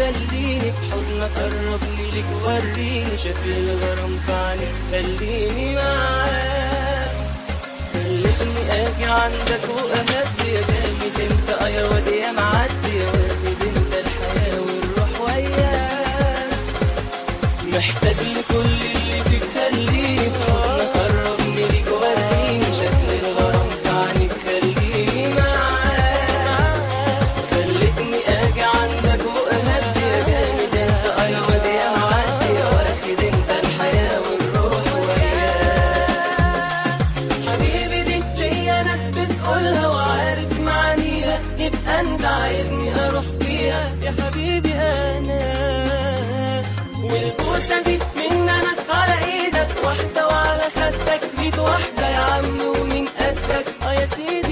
خليني في حضنك قربني ليك وريني شكل الغرام في عينيك خليني معاك خلتني اجي عندك واهدي يا جامد انت اه يا واد يا معدي يا واخد انت الحياه والروح وياك محتاج لكل اللي فيك خليني في حضنك قربني ليك وريني شكل الغرام في عينيك خليني معاك خلتني اجي عندك واهدي يا جامد انت اه يا واد يا معدي يا واخد انت الحياه والروح وياك حبيبي دي ليا انا بتقولها وعارف معانيها يبقى انت عايزني اروح فيها يا حبيبي انا والبوسه دي من انا على ايدك واحده وعلى خدك ليك واحده يا عم ومن قدك اه يا سيدي